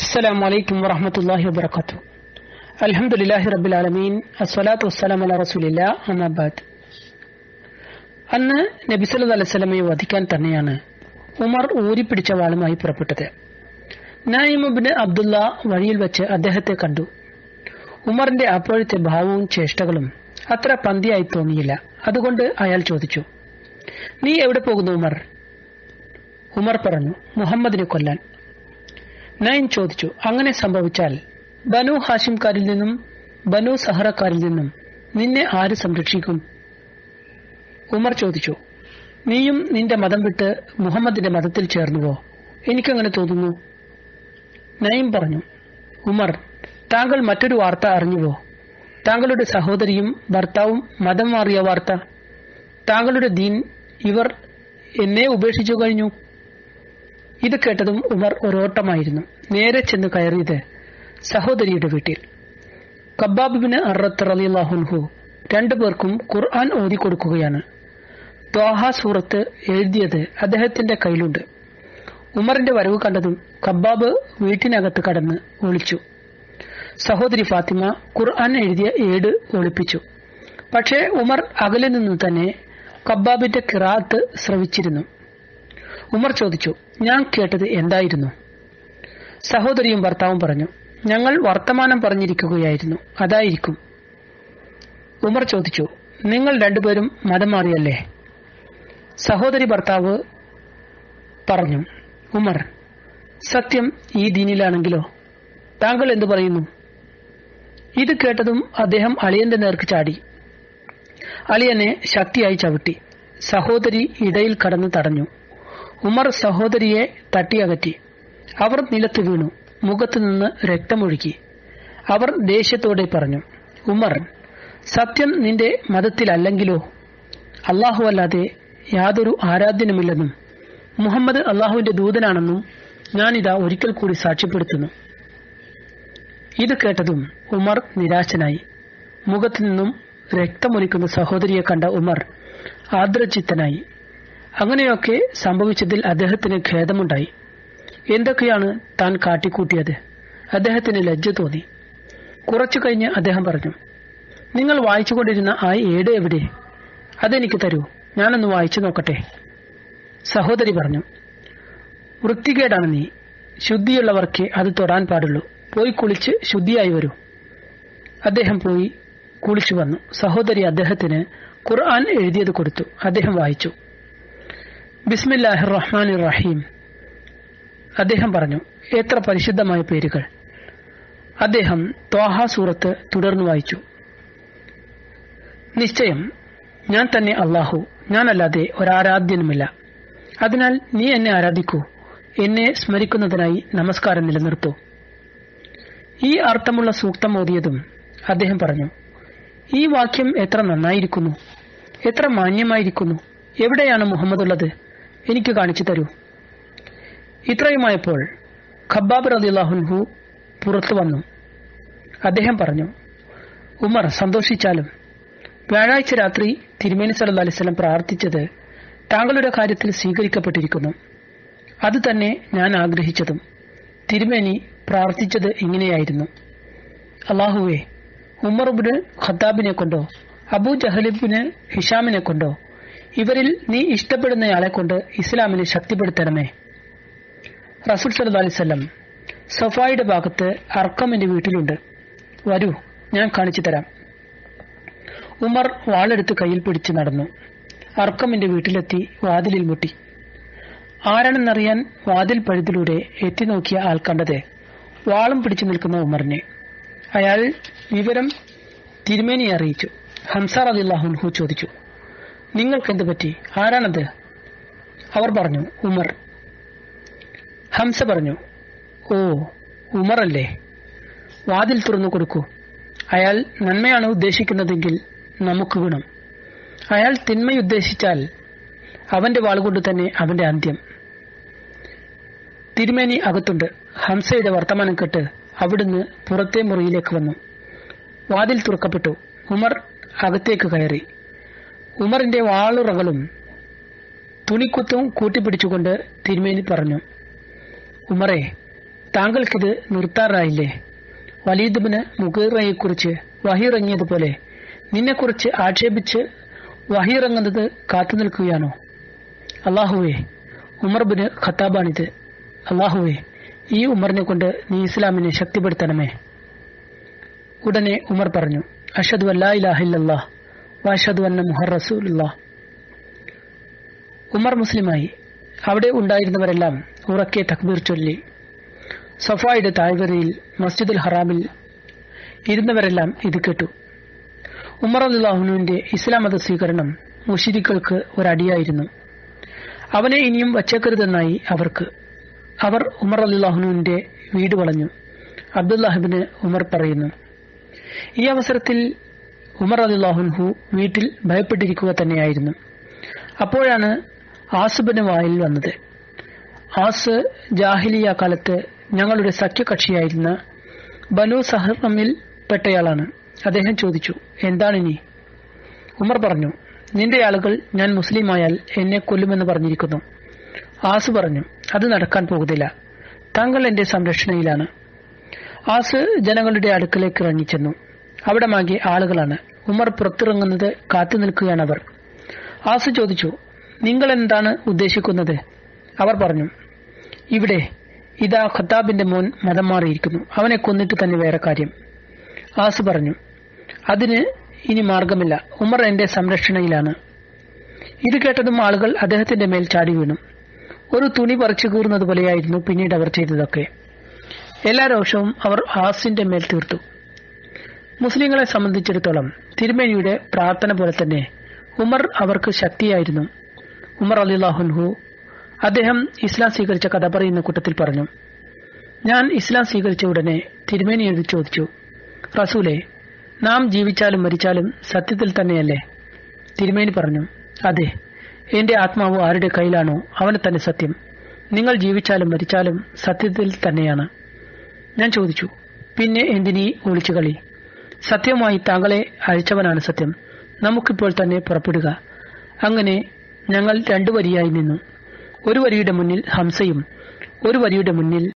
السلام عليكم ورحمة الله وبركاته الحمد لله رب العالمين الصلاة والسلام على رسول الله أما بعد അന്ന് നബിസല്ല അലൈവലമയെ വധിക്കാൻ തന്നെയാണ് ഉമർ ഊരിപ്പിടിച്ച വാളുമായി പുറപ്പെട്ടത് നായിമുബിന് അബ്ദുള്ള വഴിയിൽ വെച്ച് അദ്ദേഹത്തെ കണ്ടു ഉമറിന്റെ അപ്പോഴത്തെ ഭാവവും ചേഷ്ടകളും അത്ര പന്തിയായി തോന്നിയില്ല അതുകൊണ്ട് അയാൾ ചോദിച്ചു നീ എവിടെ പോകുന്നു ഉമർ ഉമർ പറഞ്ഞു മുഹമ്മദിനെ കൊല്ലാൻ നയൻ ചോദിച്ചു അങ്ങനെ സംഭവിച്ചാൽ ബനു ഹാഷിംകാരിൽ നിന്നും ബനു സഹറക്കാരിൽ നിന്നും നിന്നെ ആര് സംരക്ഷിക്കും ഉമർ ചോദിച്ചു നീയും നിന്റെ മതം വിട്ട് മുഹമ്മദിന്റെ മതത്തിൽ ചേർന്നുവോ എനിക്കങ്ങനെ തോന്നുന്നു നയിം പറഞ്ഞു ഉമർ താങ്കൾ മറ്റൊരു വാർത്ത അറിഞ്ഞുവോ താങ്കളുടെ സഹോദരിയും ഭർത്താവും മതം മാറിയ വാർത്ത താങ്കളുടെ ദീൻ ഇവർ എന്നെ ഉപേക്ഷിച്ചു കഴിഞ്ഞു ഇത് കേട്ടതും ഉമർ ഒരോട്ടമായിരുന്നു നേരെ ചെന്ന് കയറിയത് സഹോദരിയുടെ വീട്ടിൽ കബ്ബാബിന് അറത്ത് റലിയാഹുൻഹു രണ്ടുപേർക്കും ഖുർആൻ ഓതി കൊടുക്കുകയാണ് ത്വാഹ സൂറത്ത് എഴുതിയത് അദ്ദേഹത്തിന്റെ കയ്യിലുണ്ട് ഉമറിന്റെ വരവ് കണ്ടതും കബ്ബാബ് വീട്ടിനകത്ത് കടന്ന് ഒളിച്ചു സഹോദരി ഫാത്തിമ ഖുർആൻ എഴുതിയ ഏട് ഒളിപ്പിച്ചു പക്ഷേ ഉമർ അകലെ നിന്ന് തന്നെ കബ്ബാബിന്റെ കിറാത്ത് ശ്രവിച്ചിരുന്നു ഉമർ ചോദിച്ചു ഞാൻ കേട്ടത് എന്തായിരുന്നു സഹോദരിയും ഭർത്താവും പറഞ്ഞു ഞങ്ങൾ വർത്തമാനം പറഞ്ഞിരിക്കുകയായിരുന്നു അതായിരിക്കും ഉമർ ചോദിച്ചു നിങ്ങൾ രണ്ടുപേരും മതം മാറിയല്ലേ സഹോദരി ഭർത്താവ് പറഞ്ഞു ഉമർ സത്യം ഈ ദീനിലാണെങ്കിലോ താങ്കൾ എന്തു പറയുന്നു ഇത് കേട്ടതും അദ്ദേഹം അളിയന്റെ നേർക്ക് ചാടി അളിയനെ ശക്തിയായി ചവിട്ടി സഹോദരി ഇടയിൽ കടന്നു തടഞ്ഞു ഉമർ സഹോദരിയെ തട്ടിയകറ്റി അവർ നിലത്ത് വീണു മുഖത്തു നിന്ന് രക്തമൊഴുകി അവർ ദേഷ്യത്തോടെ പറഞ്ഞു ഉമർ സത്യം നിന്റെ മതത്തിലല്ലെങ്കിലോ അള്ളാഹു അല്ലാതെ യാതൊരു ആരാധ്യനുമില്ലെന്നും മുഹമ്മദ് അള്ളാഹുവിന്റെ ദൂതനാണെന്നും ഞാനിതാ ഒരിക്കൽ കൂടി സാക്ഷ്യപ്പെടുത്തുന്നു ഇത് കേട്ടതും ഉമർ നിരാശനായി മുഖത്തു നിന്നും രക്തമൊലിക്കുന്ന സഹോദരിയെ കണ്ട ഉമർ ആദ്രചിത്തനായി അങ്ങനെയൊക്കെ സംഭവിച്ചതിൽ അദ്ദേഹത്തിന് ഖേദമുണ്ടായി എന്തൊക്കെയാണ് താൻ കാട്ടിക്കൂട്ടിയത് അദ്ദേഹത്തിന് ലജ്ജ തോന്നി കുറച്ചു കഴിഞ്ഞ് അദ്ദേഹം പറഞ്ഞു നിങ്ങൾ വായിച്ചുകൊണ്ടിരുന്ന ആ ഏട് എവിടെ അതെനിക്ക് തരൂ ഞാനൊന്ന് വായിച്ചു നോക്കട്ടെ സഹോദരി പറഞ്ഞു വൃത്തികേടാണ് നീ ശുദ്ധിയുള്ളവർക്ക് അത് തൊടാൻ പാടുള്ളൂ പോയി കുളിച്ച് ശുദ്ധിയായി വരൂ അദ്ദേഹം പോയി കുളിച്ചു വന്നു സഹോദരി അദ്ദേഹത്തിന് ഖുർആൻ എഴുതിയത് കൊടുത്തു അദ്ദേഹം വായിച്ചു ബിസ്മില്ലാഹിർ റഹ്മാൻ റഹീം അദ്ദേഹം പറഞ്ഞു എത്ര പരിശുദ്ധമായ പേരുകൾ അദ്ദേഹം ത്വാഹ സൂറത്ത് തുടർന്നു വായിച്ചു നിശ്ചയം ഞാൻ തന്നെ അള്ളാഹു ഞാനല്ലാതെ ഒരാരാധ്യനുമില്ല അതിനാൽ നീ എന്നെ ആരാധിക്കൂ എന്നെ സ്മരിക്കുന്നതിനായി നമസ്കാരം നിലനിർത്തൂ ഈ അർത്ഥമുള്ള സൂക്തം ഓതിയതും അദ്ദേഹം പറഞ്ഞു ഈ വാക്യം എത്ര നന്നായിരിക്കുന്നു എത്ര മാന്യമായിരിക്കുന്നു എവിടെയാണ് മുഹമ്മദ് ഉള്ളത് എനിക്ക് കാണിച്ചു തരൂ ഇത്രയുമായപ്പോൾ ഖബ്ബാബ് റദിള്ളാഹുൻഹു പുറത്തു വന്നു അദ്ദേഹം പറഞ്ഞു ഉമർ സന്തോഷിച്ചാലും വ്യാഴാഴ്ച രാത്രി തിരുമേനി സല്ല അലിസ്ലം പ്രാർത്ഥിച്ചത് താങ്കളുടെ കാര്യത്തിൽ സ്വീകരിക്കപ്പെട്ടിരിക്കുന്നു അത് തന്നെ ഞാൻ ആഗ്രഹിച്ചതും തിരുമേനി പ്രാർത്ഥിച്ചത് ഇങ്ങനെയായിരുന്നു അള്ളാഹുവെ ഉമർബിന് ഖത്താബിനെ കൊണ്ടോ അബൂ ജഹലിബിന് ഹിഷാമിനെ കൊണ്ടോ ഇവരിൽ നീ ഇഷ്ടപ്പെടുന്നയാളെ കൊണ്ട് ഇസ്ലാമിനെ ശക്തിപ്പെടുത്തണമേ റസൂൽ സല്ലു അലിസ്ലം സഫായുടെ ഭാഗത്ത് അർക്കമിന്റെ വീട്ടിലുണ്ട് വരൂ ഞാൻ കാണിച്ചു തരാം ഉമർ വാളെടുത്ത് കയ്യിൽ പിടിച്ച് നടന്നു അർക്കമിന്റെ വീട്ടിലെത്തി വാതിലിൽ മുട്ടി ആരാണെന്നറിയാൻ വാതിൽ പഴുതിലൂടെ എത്തിനോക്കിയ ആൾ കണ്ടത് വാളും പിടിച്ചു നിൽക്കുന്ന ഉമറിനെ അയാൾ വിവരം തിരുമേനിയെ അറിയിച്ചു ഹംസാർ അലിള്ളാഹുൻഹു ചോദിച്ചു നിങ്ങൾക്കെന്ത് പറ്റി ആരാണത് അവർ പറഞ്ഞു ഉമർ ഹംസ പറഞ്ഞു ഓ ഉമറല്ലേ വാതിൽ തുറന്നു കൊടുക്കൂ അയാൾ നന്മയാണ് ഉദ്ദേശിക്കുന്നതെങ്കിൽ നമുക്ക് ഗുണം അയാൾ തിന്മയുദ്ദേശിച്ചാൽ അവന്റെ വാളുകൊണ്ട് തന്നെ അവന്റെ അന്ത്യം തിരുമേനി അകത്തുണ്ട് ഹംസയുടെ വർത്തമാനം കേട്ട് അവിടുന്ന് പുറത്തെ മുറിയിലേക്ക് വന്നു വാതിൽ തുറക്കപ്പെട്ടു ഉമർ അകത്തേക്ക് കയറി ഉമറിന്റെ വാളുറകളും തുണിക്കുത്തും കൂട്ടിപ്പിടിച്ചുകൊണ്ട് തിരുമേനി പറഞ്ഞു ഉമറെ താങ്കൾക്കിത് നിർത്താറായില്ലേ വലീദുബിന് മുഗീറയെക്കുറിച്ച് വഹിയിറങ്ങിയതുപോലെ നിന്നെക്കുറിച്ച് ആക്ഷേപിച്ച് വഹിയിറങ്ങുന്നത് കാത്തുനിൽക്കുകയാണോ അള്ളാഹുവേ ഉമർബിന് ഖത്താബാണിത് അള്ളാഹുവേ ഈ ഉമറിനെ കൊണ്ട് നീ ഇസ്ലാമിനെ ശക്തിപ്പെടുത്തണമേ ഉടനെ ഉമർ പറഞ്ഞു അഷദ് അല്ലാ ഇലാഹില്ലാ വാഷദ് അന്ന മുഹർ റസൂലുല്ലാ ഉമർ മുസ്ലിമായി അവിടെ ഉണ്ടായിരുന്നവരെല്ലാം ഉറക്കെ തക്ബീർ ചൊല്ലി സഫായുടെ താഴ്വരയിൽ മസ്ജിദുൽ ഹറാമിൽ ഇരുന്നവരെല്ലാം ഇത് കേട്ടു ഉമർ അള്ളാഹുനുവിന്റെ ഇസ്ലാം മത സ്വീകരണം മുഷിരിക്കൾക്ക് ഒരടിയായിരുന്നു അവനെ ഇനിയും വച്ചേക്കരുതെന്നായി അവർക്ക് അവർ ഉമർ അള്ളാഹുനുവിന്റെ വീട് വളഞ്ഞു അബ്ദുല്ലാഹിബിന് ഉമർ പറയുന്നു ഈ അവസരത്തിൽ ഉമർ അള്ളാഹുൻഹു വീട്ടിൽ ഭയപ്പെട്ടിരിക്കുക തന്നെയായിരുന്നു അപ്പോഴാണ് ആസുബിന് വായിൽ വന്നത് ആസ് ജാഹിലിയ കാലത്ത് ഞങ്ങളുടെ സഖ്യകക്ഷിയായിരുന്ന ബനു സഹറമിൽ പെട്ടയാളാണ് അദ്ദേഹം ചോദിച്ചു എന്താണിനി ഉമർ പറഞ്ഞു നിന്റെ ആളുകൾ ഞാൻ മുസ്ലിമായാൽ എന്നെ കൊല്ലുമെന്ന് പറഞ്ഞിരിക്കുന്നു ആസ് പറഞ്ഞു അത് നടക്കാൻ പോകുന്നില്ല താങ്കൾ എന്റെ സംരക്ഷണയിലാണ് ആസ് ജനങ്ങളുടെ അടുക്കലേക്ക് ഇറങ്ങിച്ചെന്നു അവിടെ മാകെ ആളുകളാണ് ഉമർ പുറത്തിറങ്ങുന്നത് കാത്തു നിൽക്കുകയാണ് അവർ ആസ് ചോദിച്ചു നിങ്ങൾ എന്താണ് ഉദ്ദേശിക്കുന്നത് അവർ പറഞ്ഞു ഇവിടെ ഇതാ ഖത്താബിന്റെ മോൻ മതം മാറിയിരിക്കുന്നു അവനെ കൊന്നിട്ട് തന്നെ വേറെ കാര്യം ആസ് പറഞ്ഞു അതിന് ഇനി മാർഗമില്ല ഉമർ എന്റെ സംരക്ഷണയിലാണ് ഇത് കേട്ടതും ആളുകൾ അദ്ദേഹത്തിന്റെ മേൽ ചാടി വീണു ഒരു തുണി പറിച്ചു കീറുന്നത് പോലെയായിരുന്നു പിന്നീട് അവർ ചെയ്തതൊക്കെ എല്ലാ രോഷവും അവർ ആസിന്റെ മേൽ തീർത്തു മുസ്ലിങ്ങളെ സംബന്ധിച്ചിടത്തോളം തിരുമേനിയുടെ പ്രാർത്ഥന പോലെ തന്നെ ഉമർ അവർക്ക് ശക്തിയായിരുന്നു ഉമർ അലിലാഹുൻഹു അദ്ദേഹം ഇസ്ലാം സ്വീകരിച്ച കഥ പറയുന്ന കൂട്ടത്തിൽ പറഞ്ഞു ഞാൻ ഇസ്ലാം സ്വീകരിച്ച ഉടനെ തിരുമേനിയോട് ചോദിച്ചു റസൂലെ നാം ജീവിച്ചാലും മരിച്ചാലും സത്യത്തിൽ തന്നെയല്ലേ തിരുമേനി പറഞ്ഞു അതെ എന്റെ ആത്മാവ് ആരുടെ കയ്യിലാണോ അവന് തന്നെ സത്യം നിങ്ങൾ ജീവിച്ചാലും മരിച്ചാലും സത്യത്തിൽ തന്നെയാണ് ഞാൻ ചോദിച്ചു പിന്നെ എന്തിനീ ഒളിച്ചുകളി സത്യമായി താങ്കളെ അയച്ചവനാണ് സത്യം നമുക്കിപ്പോൾ തന്നെ പുറപ്പെടുക അങ്ങനെ ഞങ്ങൾ രണ്ടു വരിയായി നിന്നു ഒരു വരിയുടെ മുന്നിൽ ഹംസയും ഒരു വരിയുടെ മുന്നിൽ